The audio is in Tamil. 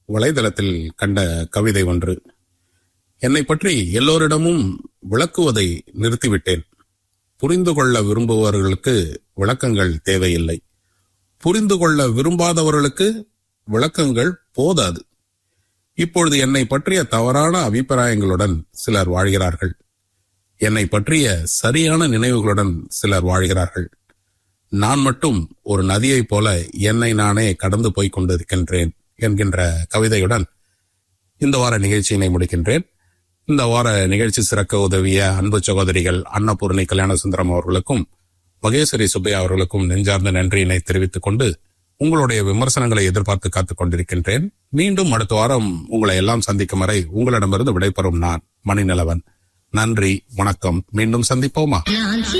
வலைதளத்தில் கண்ட கவிதை ஒன்று என்னை பற்றி எல்லோரிடமும் விளக்குவதை நிறுத்திவிட்டேன் புரிந்து கொள்ள விரும்புபவர்களுக்கு விளக்கங்கள் தேவையில்லை புரிந்து கொள்ள விரும்பாதவர்களுக்கு விளக்கங்கள் போதாது இப்பொழுது என்னை பற்றிய தவறான அபிப்பிராயங்களுடன் சிலர் வாழ்கிறார்கள் என்னை பற்றிய சரியான நினைவுகளுடன் சிலர் வாழ்கிறார்கள் நான் மட்டும் ஒரு நதியைப் போல என்னை நானே கடந்து போய்க் கொண்டிருக்கின்றேன் என்கின்ற கவிதையுடன் இந்த வார நிகழ்ச்சியினை முடிக்கின்றேன் இந்த வார நிகழ்ச்சி சிறக்க உதவிய அன்பு சகோதரிகள் அன்னபூர்ணி கல்யாணசுந்தரம் அவர்களுக்கும் மகேஸ்வரி சுப்பையா அவர்களுக்கும் நெஞ்சார்ந்த நன்றியினை தெரிவித்துக் கொண்டு உங்களுடைய விமர்சனங்களை எதிர்பார்த்து காத்துக் கொண்டிருக்கின்றேன் மீண்டும் அடுத்த வாரம் உங்களை எல்லாம் சந்திக்கும் வரை உங்களிடமிருந்து விடைபெறும் நான் மணிநிலவன் நன்றி வணக்கம் மீண்டும் சந்திப்போமா நான்